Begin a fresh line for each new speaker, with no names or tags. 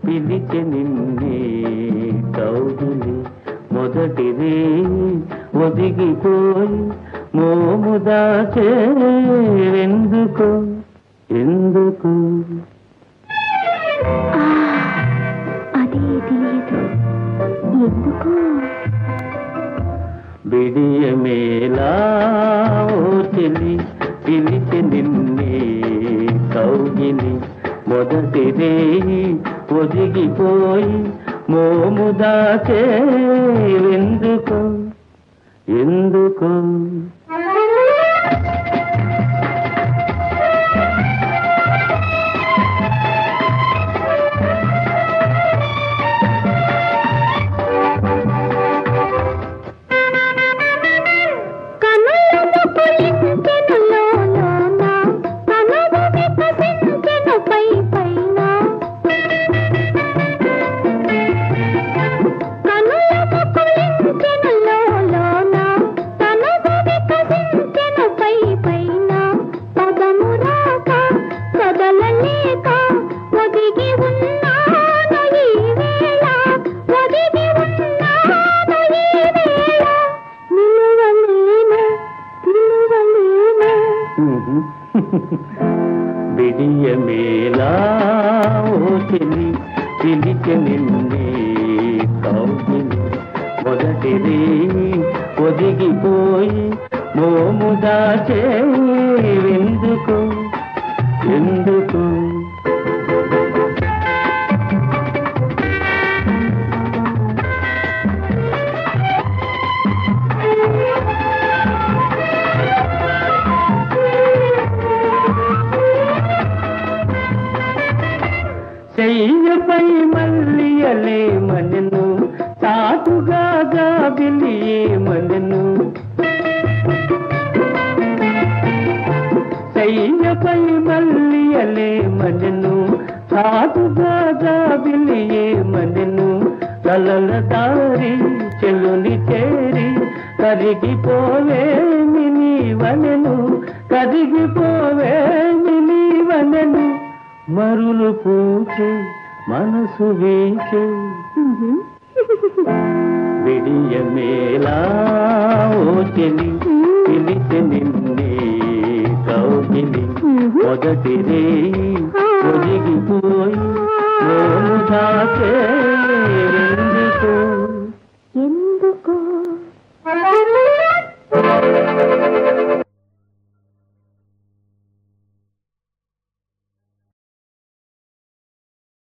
పిలిచి నిన్నే కౌగిలి మొదటిది ఒదిగిపోయి మోము దాచే ఎందుకు ఎందుకు
ఆ, అదే తెలియదు ఎందుకు
బిడియమేలా ఓ చెలి పిలిచి నిన్నే కౌగిలి మొదటిదే ఒదిగిపోయి మోము దాచే ఎందుకు ఎందుకు
కనులను పులించెను లోలోన, కనులు వికసించెను పై పైన. కనులను పులించెను లోలోన, కనులు వికసించెను పై పైన. పదము రాక, కదలలేక, ఒదిగి ఉన్నాను ఈ వేళ, ఒదిగి ఉన్నాను ఈ వేళ. నిలువలేను, నిలువలేను.
బిడియమేలా ఓ చెలి పిలిచి నిన్నే కౌగిలి మొదటిది ఒదిగిపోయి మోము దాచే ఎందుకు ఎందుకు చెయ్యపై మల్లియలే మనను తాటుగా జాబిలియే మనను చెయ్యపై మల్లియలే మనను తాటుగా జాబిలియే మనను కలల దారి చెల్లుని చేరి కరిగిపోవేమి నీవనెను కరిగిపోవేమి నీవనెను మరులు పూచే మనసు వీచే విడియమేలా ఓ చెలి పిలిచి నిన్నే కౌగిలి మొదటిదే ఒదిగిపోయి మోము దాచే